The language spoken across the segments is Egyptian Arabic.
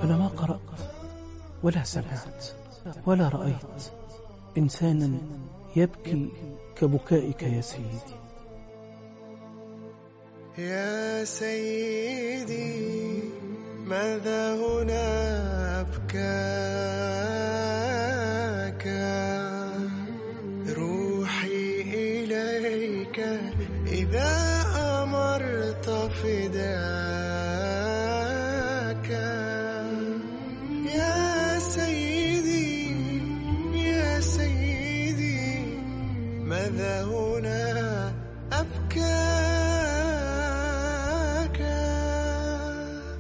أنا ما قرأت ولا سمعت ولا رأيت إنسانا يبكي كبكائك يا سيدي يا سيدي ماذا هنا أبكاك روحي إليك إذا أمرت فداك يا سيدي يا سيدي ماذا هنا أبكاك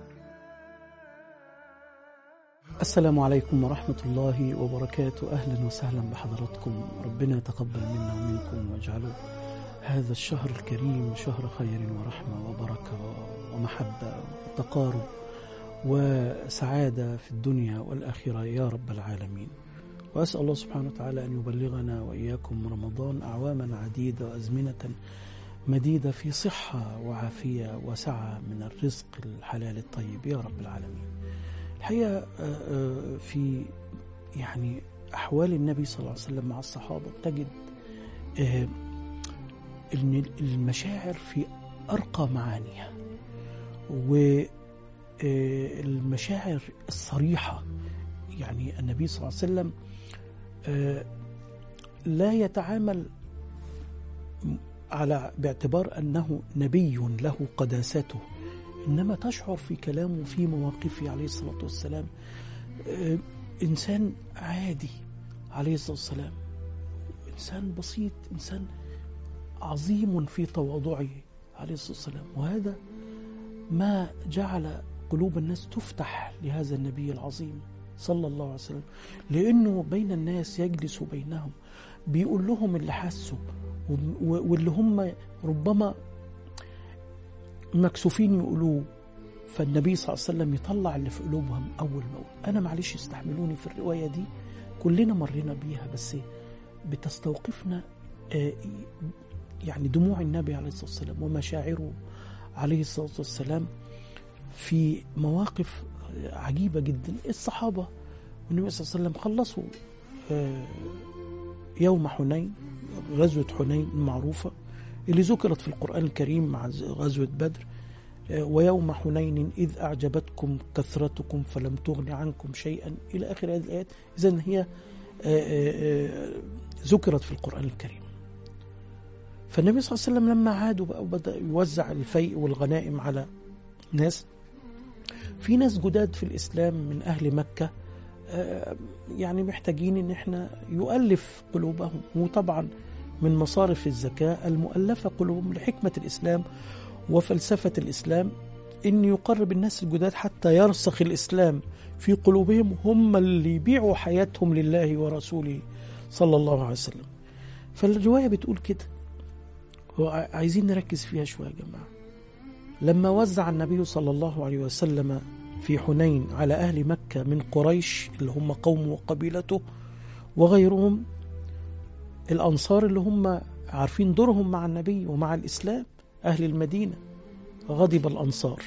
السلام عليكم ورحمة الله وبركاته أهلا وسهلا بحضراتكم ربنا يتقبل منا ومنكم واجعله هذا الشهر الكريم شهر خير ورحمة وبركة ومحبة وتقارب وسعادة في الدنيا والآخرة يا رب العالمين وأسأل الله سبحانه وتعالى أن يبلغنا وإياكم رمضان أعواما عديدة وأزمنة مديدة في صحة وعافية وسعة من الرزق الحلال الطيب يا رب العالمين الحقيقة آه، آه، في يعني أحوال النبي صلى الله عليه وسلم مع الصحابة تجد آه، أن المشاعر في أرقى معانيها والمشاعر الصريحة يعني النبي صلى الله عليه وسلم آه، لا يتعامل على باعتبار أنه نبي له قداسته إنما تشعر في كلامه في مواقفه عليه الصلاة والسلام آه، إنسان عادي عليه الصلاة والسلام إنسان بسيط إنسان عظيم في تواضعه عليه الصلاة والسلام وهذا ما جعل قلوب الناس تفتح لهذا النبي العظيم صلى الله عليه وسلم لأنه بين الناس يجلس بينهم بيقول لهم اللي حاسه و- و- واللي هم ربما مكسوفين يقولوه فالنبي صلى الله عليه وسلم يطلع اللي في قلوبهم أول ما أنا معلش استحملوني في الرواية دي كلنا مرينا بيها بس بتستوقفنا آه، يعني دموع النبي عليه الصلاة والسلام ومشاعره عليه الصلاة والسلام في مواقف عجيبة جدا الصحابة والنبي صلى الله عليه وسلم خلصوا آه، يوم حنين غزوة حنين المعروفة اللي ذكرت في القرآن الكريم مع غزوة بدر آه، ويوم حنين إذ أعجبتكم كثرتكم فلم تغن عنكم شيئا إلى آخر هذه الآيات إذن هي آه، آه، آه، ذكرت في القرآن الكريم فالنبي صلى الله عليه وسلم لما عادوا بقى وبدأ يوزع الفيء والغنائم على ناس في ناس جداد في الإسلام من أهل مكة آه، يعني محتاجين ان احنا يؤلف قلوبهم وطبعا من مصارف الزكاة المؤلفة قلوبهم لحكمة الإسلام وفلسفة الإسلام إن يقرب الناس الجداد حتى يرسخ الإسلام في قلوبهم هم اللي يبيعوا حياتهم لله ورسوله صلى الله عليه وسلم فالرواية بتقول كده وعايزين نركز فيها شوية يا جماعة لما وزع النبي صلى الله عليه وسلم في حنين على أهل مكة من قريش اللي هم قومه وقبيلته وغيرهم الأنصار اللي هم عارفين دورهم مع النبي ومع الإسلام أهل المدينة غضب الأنصار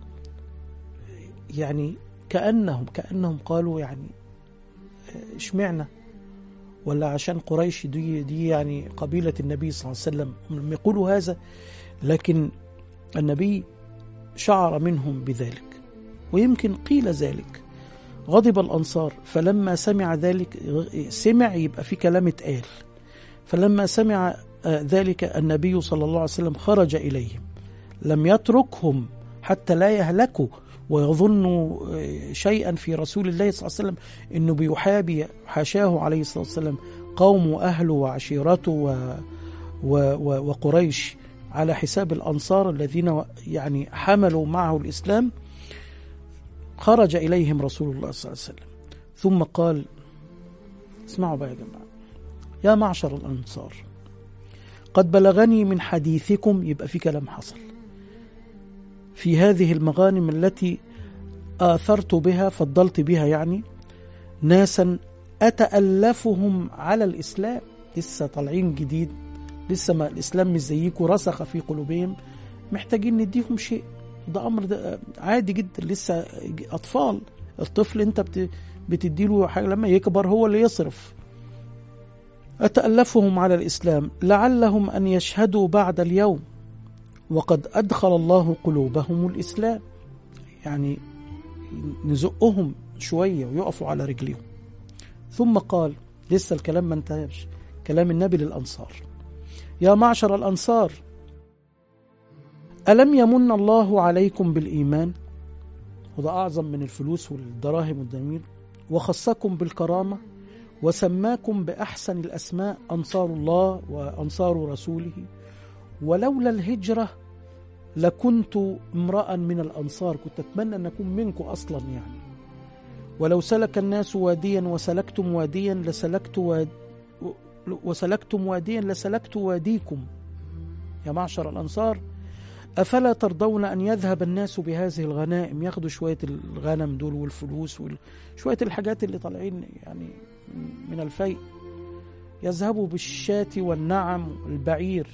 يعني كأنهم كأنهم قالوا يعني آه، اشمعنا ولا عشان قريش دي دي يعني قبيلة النبي صلى الله عليه وسلم هم لم يقولوا هذا لكن النبي شعر منهم بذلك ويمكن قيل ذلك غضب الأنصار فلما سمع ذلك سمع يبقى في كلام اتقال فلما سمع آه، ذلك النبي صلى الله عليه وسلم خرج إليهم لم يتركهم حتى لا يهلكوا ويظنوا آه، شيئا في رسول الله صلى الله عليه وسلم انه بيحابي حاشاه عليه الصلاه والسلام قوم واهله وعشيرته و و و وقريش على حساب الانصار الذين يعني حملوا معه الاسلام خرج إليهم رسول الله صلى الله عليه وسلم ثم قال اسمعوا بقى يا جماعة يا معشر الأنصار قد بلغني من حديثكم يبقى في كلام حصل في هذه المغانم التي آثرت بها فضلت بها يعني ناسا أتألفهم على الإسلام لسه طالعين جديد لسه ما الإسلام مش زيكم رسخ في قلوبهم محتاجين نديهم شيء ده امر ده عادي جدا لسه اطفال الطفل انت بت بتديله حاجه لما يكبر هو اللي يصرف اتالفهم على الاسلام لعلهم ان يشهدوا بعد اليوم وقد ادخل الله قلوبهم الاسلام يعني نزقهم شويه ويقفوا على رجليهم ثم قال لسه الكلام ما انتهاش كلام النبي للانصار يا معشر الانصار ألم يمن الله عليكم بالإيمان وده أعظم من الفلوس والدراهم والدنانير وخصكم بالكرامة وسماكم بأحسن الأسماء أنصار الله وأنصار رسوله ولولا الهجرة لكنت امرأ من الأنصار كنت أتمنى أن أكون منكم أصلا يعني ولو سلك الناس واديا وسلكتم واديا لسلكت واد وسلكتم واديا لسلكت واديكم يا معشر الأنصار أفلا ترضون أن يذهب الناس بهذه الغنائم ياخدوا شوية الغنم دول والفلوس وشوية الحاجات اللي طالعين يعني من الفيء يذهبوا بالشاة والنعم والبعير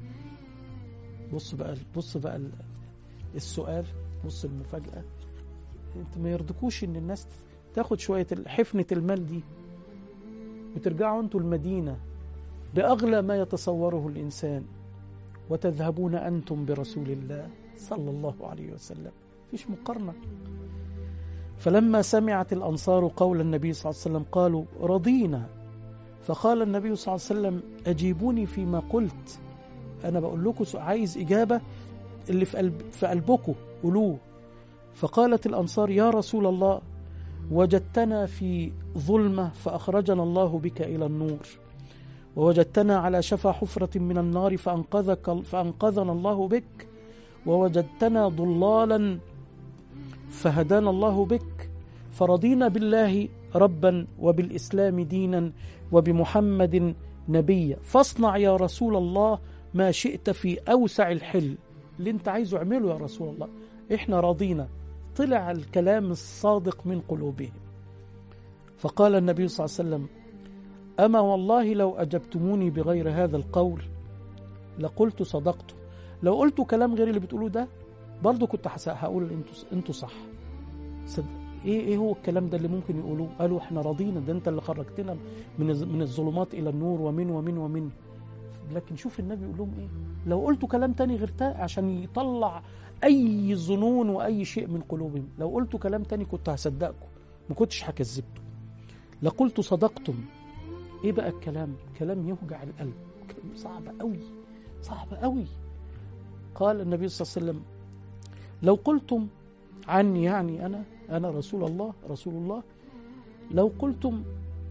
بص بقى بص بقى السؤال بص المفاجأة انت ما يرضكوش ان الناس تاخد شوية حفنة المال دي وترجعوا انتوا المدينة بأغلى ما يتصوره الإنسان وتذهبون أنتم برسول الله صلى الله عليه وسلم فيش مقارنة فلما سمعت الأنصار قول النبي صلى الله عليه وسلم قالوا رضينا فقال النبي صلى الله عليه وسلم أجيبوني فيما قلت أنا بقول لكم عايز إجابة اللي في, قلب في قلبكم قولوه فقالت الأنصار يا رسول الله وجدتنا في ظلمة فأخرجنا الله بك إلى النور ووجدتنا على شفا حفرة من النار فأنقذك فأنقذنا الله بك ووجدتنا ضلالا فهدانا الله بك فرضينا بالله ربا وبالإسلام دينا وبمحمد نبيا فاصنع يا رسول الله ما شئت في أوسع الحل اللي انت عايزه اعمله يا رسول الله احنا راضينا طلع الكلام الصادق من قلوبهم فقال النبي صلى الله عليه وسلم أما والله لو أجبتموني بغير هذا القول لقلت صدقت لو قلت كلام غير اللي بتقولوه ده برضه كنت هقول انتوا انتوا صح صدق ايه ايه هو الكلام ده اللي ممكن يقولوه قالوا احنا راضينا ده انت اللي خرجتنا من من الظلمات الى النور ومن ومن ومن لكن شوف النبي يقول لهم ايه لو قلتوا كلام تاني غير ده عشان يطلع اي ظنون واي شيء من قلوبهم لو قلتوا كلام تاني كنت هصدقكم ما كنتش هكذبكم لقلت صدقتم ايه بقى الكلام كلام يوجع القلب كلام صعب قوي صعب قوي قال النبي صلى الله عليه وسلم لو قلتم عني يعني انا انا رسول الله رسول الله لو قلتم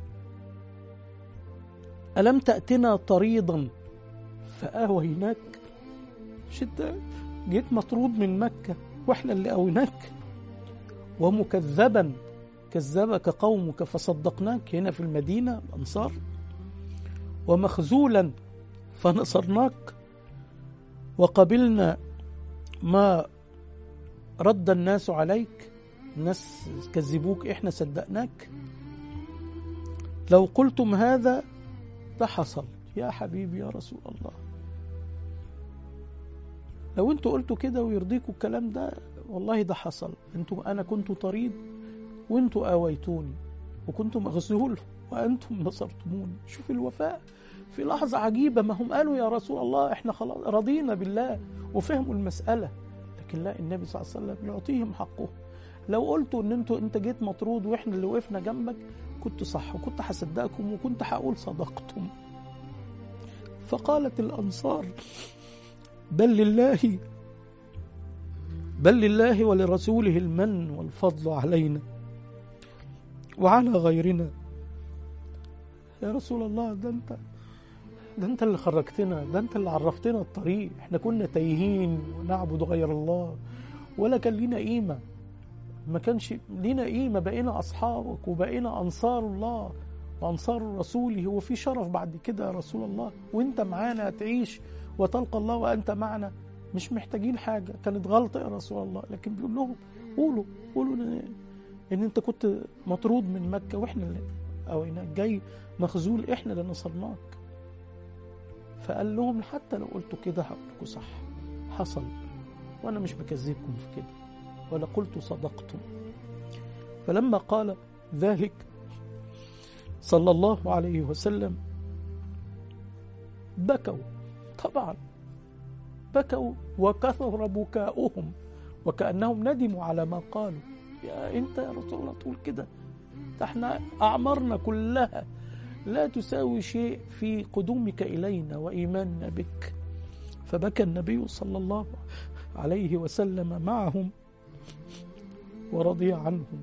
الم تاتنا طريضا فاويناك شده جيت مطرود من مكه واحنا اللي اويناك ومكذبا كذبك قومك فصدقناك هنا في المدينة الأنصار ومخزولا فنصرناك وقبلنا ما رد الناس عليك الناس كذبوك احنا صدقناك لو قلتم هذا ده حصل يا حبيبي يا رسول الله لو انتوا قلتوا كده ويرضيكوا الكلام ده والله ده حصل انتوا انا كنت طريد وانتم آويتوني وكنتم مغزول وأنتم نصرتموني شوف الوفاء في لحظة عجيبة ما هم قالوا يا رسول الله احنا خلاص رضينا بالله وفهموا المسألة لكن لا النبي صلى الله عليه وسلم يعطيهم حقه لو قلتوا ان انتوا انت جيت مطرود واحنا اللي وقفنا جنبك كنت صح وكنت هصدقكم وكنت هقول صدقتم فقالت الانصار بل لله بل لله ولرسوله المن والفضل علينا وعلى غيرنا يا رسول الله ده انت ده انت اللي خرجتنا ده انت اللي عرفتنا الطريق احنا كنا تايهين ونعبد غير الله ولا كان لينا قيمه ما كانش لينا قيمه بقينا اصحابك وبقينا انصار الله وانصار رسوله هو في شرف بعد كده يا رسول الله وانت معانا هتعيش وتلقى الله وانت معنا مش محتاجين حاجه كانت غلطه يا رسول الله لكن بيقول لهم قولوا قولوا ان انت كنت مطرود من مكه واحنا اللي او انك جاي مخزول احنا اللي نصرناك فقال لهم حتى لو قلتوا كده هقول لكم صح حصل وأنا مش بكذبكم في كده ولا قلت صدقتم فلما قال ذلك صلى الله عليه وسلم بكوا طبعا بكوا وكثر بكاؤهم وكأنهم ندموا على ما قالوا يا أنت يا رسول الله تقول كده ده احنا أعمارنا كلها لا تساوي شيء في قدومك إلينا وإيماننا بك فبكى النبي صلى الله عليه وسلم معهم ورضي عنهم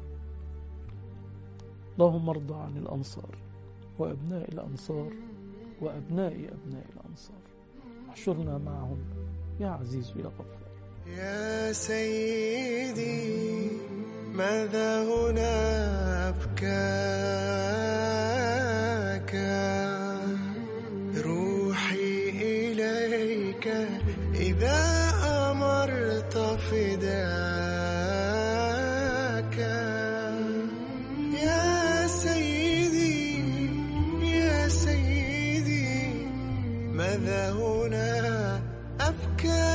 اللهم ارضى عن الأنصار وأبناء الأنصار وأبناء أبناء الأنصار احشرنا معهم يا عزيز يا غفار يا سيدي ماذا هنا أبكاك روحي إليك إذا أمرت فداك يا سيدي يا سيدي ماذا هنا أبكاك